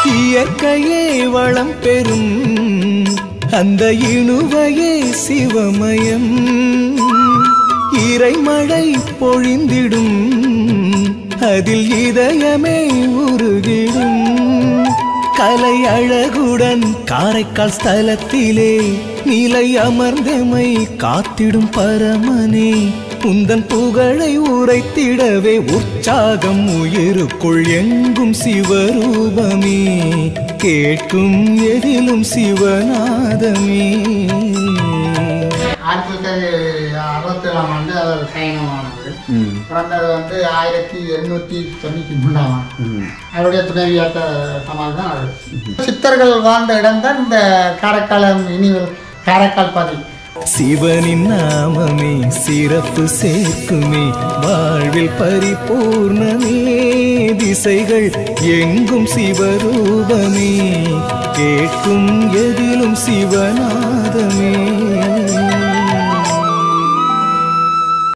இயற்கையே வளம் பெறும் அந்த இணுவையே சிவமயம் இறைமழை பொழிந்திடும் அதில் இதயமே உருகிடும் கலை அழகுடன் காரைக்கால் ஸ்தலத்திலே நிலை அமர்ந்தமை காத்திடும் பரமனே உந்தன் புகழை உரைத்திடவே உற்சாகம் உயிருக்குள் எங்கும் சிவரூபமே கேட்கும் எதிலும் சிவநாதமே ஆயிரத்தி தொள்ளாயிரத்தி அறுபத்தி ஏழாம் ஆண்டு அவர் சைனமானது பிறந்தது வந்து ஆயிரத்தி எண்ணூற்றி தொண்ணூற்றி மூணாம் ஆண்டு அவருடைய துணைவியாட்ட சமாதி தான் அது சித்தர்கள் வாழ்ந்த இடம் தான் இந்த காரைக்காலம் இனி காரைக்கால் பதி சிவனின் நாமமே சிறப்பு சேர்க்குமே வாழ்வில் பரிபூர்ணமே திசைகள் எங்கும் சிவரூபமே கேட்கும் எதிலும் சிவநாதமே